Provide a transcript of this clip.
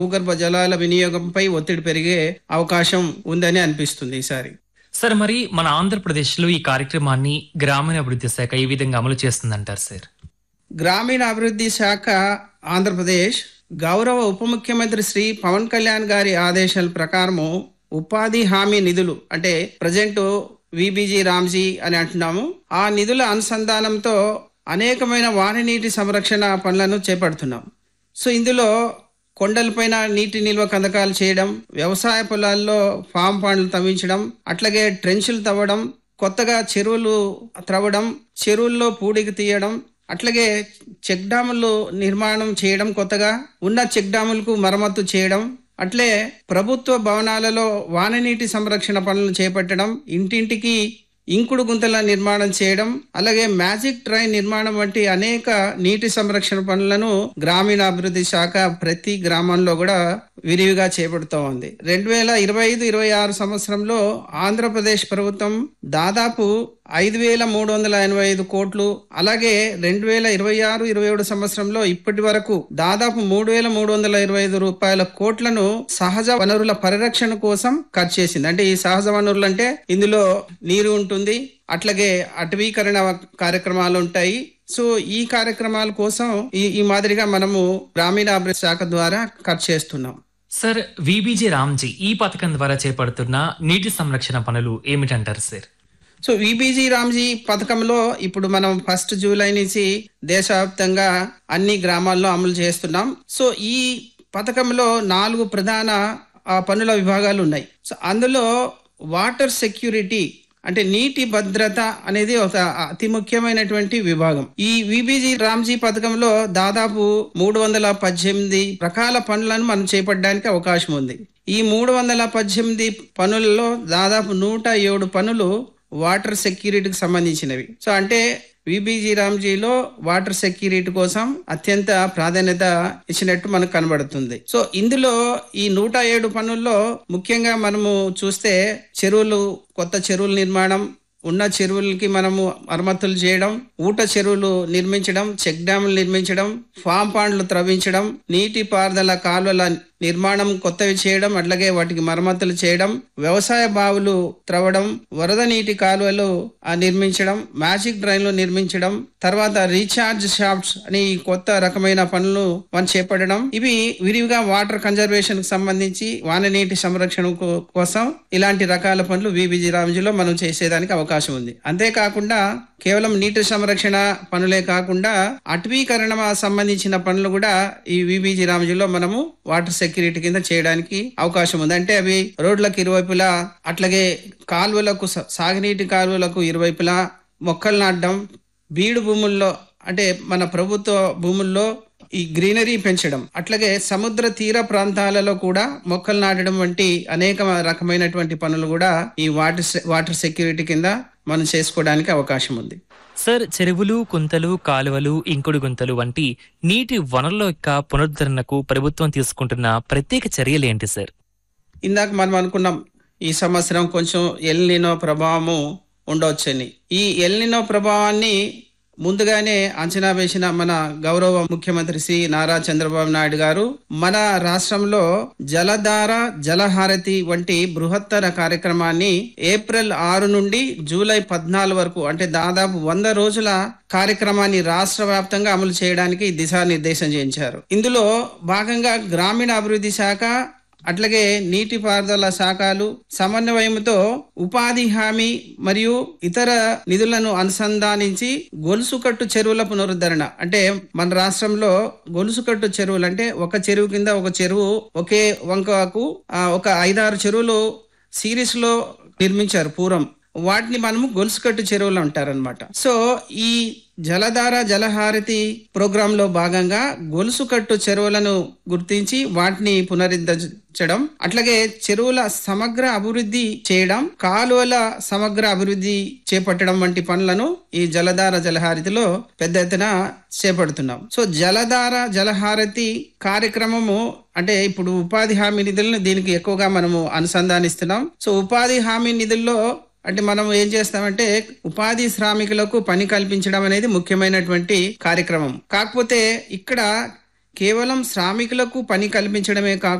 భూగర్భ జలాల వినియోగంపై ఒత్తిడి పెరిగే అవకాశం ఉందని అనిపిస్తుంది ఈసారి సార్ మరి మన ఆంధ్రప్రదేశ్ లో ఈ కార్యక్రమాన్ని గ్రామీణ అభివృద్ధి శాఖ ఏ విధంగా అమలు చేస్తుందంటారు సార్ గ్రామీణ అభివృద్ధి శాఖ ఆంధ్రప్రదేశ్ గౌరవ ఉప ముఖ్యమంత్రి శ్రీ పవన్ కళ్యాణ్ గారి ఆదేశాల ప్రకారము ఉపాధి హామీ నిధులు అంటే ప్రజెంట్ విబిజి రామ్జీ అని అంటున్నాము ఆ నిధుల అనుసంధానంతో అనేకమైన వాననీటి సంరక్షణ పనులను చేపడుతున్నాం సో ఇందులో కొండలపైన నీటి నిల్వ కందకాలు చేయడం వ్యవసాయ పొలాల్లో ఫామ్ పండ్లు తవ్వించడం అట్లాగే ట్రెంచులు తవ్వడం కొత్తగా చెరువులు త్రవ్వడం చెరువుల్లో పూడికి తీయడం అట్లాగే చెక్ డ్యాములు నిర్మాణం చేయడం కొత్తగా ఉన్న చెక్ డ్యాములకు మరమ్మతు చేయడం అట్లే ప్రభుత్వ భవనాలలో వాననీటి సంరక్షణ పనులు చేపట్టడం ఇంటింటికి ఇంకుడు గుంతల నిర్మాణం చేయడం అలాగే మ్యాజిక్ ట్రైన్ నిర్మాణం వంటి అనేక నీటి సంరక్షణ పనులను గ్రామీణాభివృద్ధి శాఖ ప్రతి గ్రామంలో కూడా విరివిగా చేపడుతూ ఉంది రెండు వేల ఇరవై ఐదు ఇరవై ఆరు సంవత్సరంలో ఆంధ్రప్రదేశ్ ప్రభుత్వం దాదాపు ఐదు వేల మూడు వందల ఎనభై ఐదు కోట్లు అలాగే రెండు వేల ఇరవై ఆరు ఇరవై ఏడు సంవత్సరంలో ఇప్పటి వరకు దాదాపు మూడు వేల మూడు వందల ఇరవై ఐదు రూపాయల కోట్లను సహజ వనరుల పరిరక్షణ కోసం ఖర్చు చేసింది అంటే ఈ సహజ వనరులు అంటే ఇందులో నీరు ఉంటుంది అట్లాగే అటవీకరణ కార్యక్రమాలు ఉంటాయి సో ఈ కార్యక్రమాల కోసం ఈ ఈ మాదిరిగా మనము గ్రామీణాభివృద్ధి శాఖ ద్వారా ఖర్చు చేస్తున్నాం సార్ విబిజి రామ్జీ ఈ పథకం ద్వారా చేపడుతున్న నీటి సంరక్షణ పనులు ఏమిటంటారు సార్ సో విబీజీ రామ్జీ పథకంలో ఇప్పుడు మనం ఫస్ట్ జూలై నుంచి దేశవ్యాప్తంగా అన్ని గ్రామాల్లో అమలు చేస్తున్నాం సో ఈ పథకంలో నాలుగు ప్రధాన ఆ, పనుల విభాగాలు ఉన్నాయి సో అందులో వాటర్ సెక్యూరిటీ అంటే నీటి భద్రత అనేది ఒక అతి ముఖ్యమైనటువంటి విభాగం ఈ విబీజీ రామ్జీ పథకంలో దాదాపు మూడు వందల పద్దెనిమిది రకాల పనులను మనం చేపట్టడానికి అవకాశం ఉంది ఈ మూడు వందల పద్దెనిమిది పనులలో దాదాపు నూట ఏడు పనులు వాటర్ సెక్యూరిటీకి సంబంధించినవి సో అంటే విబీజీ రామ్జీలో వాటర్ సెక్యూరిటీ కోసం అత్యంత ప్రాధాన్యత ఇచ్చినట్టు మనకు కనబడుతుంది సో ఇందులో ఈ నూట ఏడు పనుల్లో ముఖ్యంగా మనము చూస్తే చెరువులు కొత్త చెరువుల నిర్మాణం ఉన్న చెరువులకి మనము మరమ్మతులు చేయడం ఊట చెరువులు నిర్మించడం చెక్ డ్యాములు నిర్మించడం ఫామ్ పాండ్లు త్రవ్వించడం నీటి పారుదల కాలువల నిర్మాణం కొత్తవి చేయడం అట్లాగే వాటికి మరమ్మతులు చేయడం వ్యవసాయ బావులు త్రవ్వడం వరద నీటి కాలువలు ఆ, నిర్మించడం మ్యాజిక్ డ్రైన్లు నిర్మించడం తర్వాత రీఛార్జ్ షాప్స్ అని ఈ కొత్త రకమైన పనులు మనం చేపట్టడం ఇవి విరివిగా వాటర్ కన్జర్వేషన్ కు సంబంధించి వాన నీటి సంరక్షణ కో- కోసం ఇలాంటి రకాల పనులు విబిజి రామ్జీలో మనం చేసేదానికి అవకాశం ఉంది అంతేకాకుండా కేవలం నీటి సంరక్షణ పనులే కాకుండా అటవీకరణ సంబంధించిన పనులు కూడా ఈ విబిజి రామ్జీలో మనము వాటర్ సెక్యూరిటీ కింద చేయడానికి అవకాశం ఉంది అంటే అవి రోడ్లకు ఇరువైపులా అట్లాగే కాలువలకు స- సాగునీటి కాలువలకు ఇరువైపులా మొక్కలు నాటడం బీడు భూముల్లో అంటే మన ప్రభుత్వ భూముల్లో ఈ గ్రీనరీ పెంచడం అట్లాగే సముద్ర తీర ప్రాంతాలలో కూడా మొక్కలు నాటడం వంటి అనేక రకమైనటువంటి పనులు కూడా ఈ వాటర్ సె- వాటర్ సెక్యూరిటీ కింద మనం చేసుకోవడానికి అవకాశం ఉంది సార్ చెరువులు కుంతలు కాలువలు ఇంకుడు గుంతలు వంటి నీటి వనరుల యొక్క పునరుద్ధరణకు ప్రభుత్వం తీసుకుంటున్న ప్రత్యేక చర్యలు ఏంటి సార్ ఇందాక మనం అనుకున్నాం ఈ సంవత్సరం కొంచెం ఎల్నినో ప్రభావము ఉండవచ్చని ఈ ఎల్నినో ప్రభావాన్ని ముందుగానే అంచనా వేసిన మన గౌరవ ముఖ్యమంత్రి శ్రీ నారా చంద్రబాబు నాయుడు గారు మన రాష్ట్రంలో జలధార జలహారతి వంటి బృహత్తర కార్యక్రమాన్ని ఏప్రిల్ ఆరు నుండి జూలై పద్నాలుగు వరకు అంటే దాదాపు వంద రోజుల కార్యక్రమాన్ని రాష్ట్ర వ్యాప్తంగా అమలు చేయడానికి దిశానిర్దేశం చేయించారు ఇందులో భాగంగా గ్రామీణ అభివృద్ధి శాఖ అట్లాగే నీటిపారుదల శాఖలు సమన్వయంతో ఉపాధి హామీ మరియు ఇతర నిధులను అనుసంధానించి గొలుసుకట్టు చెరువుల పునరుద్ధరణ అంటే మన రాష్ట్రంలో గొలుసుకట్టు చెరువులు అంటే ఒక చెరువు కింద ఒక చెరువు ఒకే వంకకు ఆ, ఒక ఐదారు చెరువులు సిరీస్ లో నిర్మించారు పూర్వం వాటిని మనము గొలుసుకట్టు చెరువులు అంటారనమాట సో ఈ జలధార జలహారతి ప్రోగ్రామ్ లో భాగంగా గొలుసుకట్టు చెరువులను గుర్తించి వాటిని పునరుద్ధరించడం అట్లాగే చెరువుల సమగ్ర అభివృద్ధి చేయడం కాలువల సమగ్ర అభివృద్ధి చేపట్టడం వంటి పనులను ఈ జలధార జలహారతిలో పెద్ద ఎత్తున చేపడుతున్నాం సో జలధార జలహారతి కార్యక్రమము అంటే ఇప్పుడు ఉపాధి హామీ నిధులను దీనికి ఎక్కువగా మనము అనుసంధానిస్తున్నాం సో ఉపాధి హామీ నిధుల్లో అంటే మనం ఏం చేస్తామంటే ఉపాధి శ్రామికులకు పని కల్పించడం అనేది ముఖ్యమైనటువంటి కార్యక్రమం కాకపోతే ఇక్కడ కేవలం శ్రామికులకు పని కల్పించడమే కాకుండా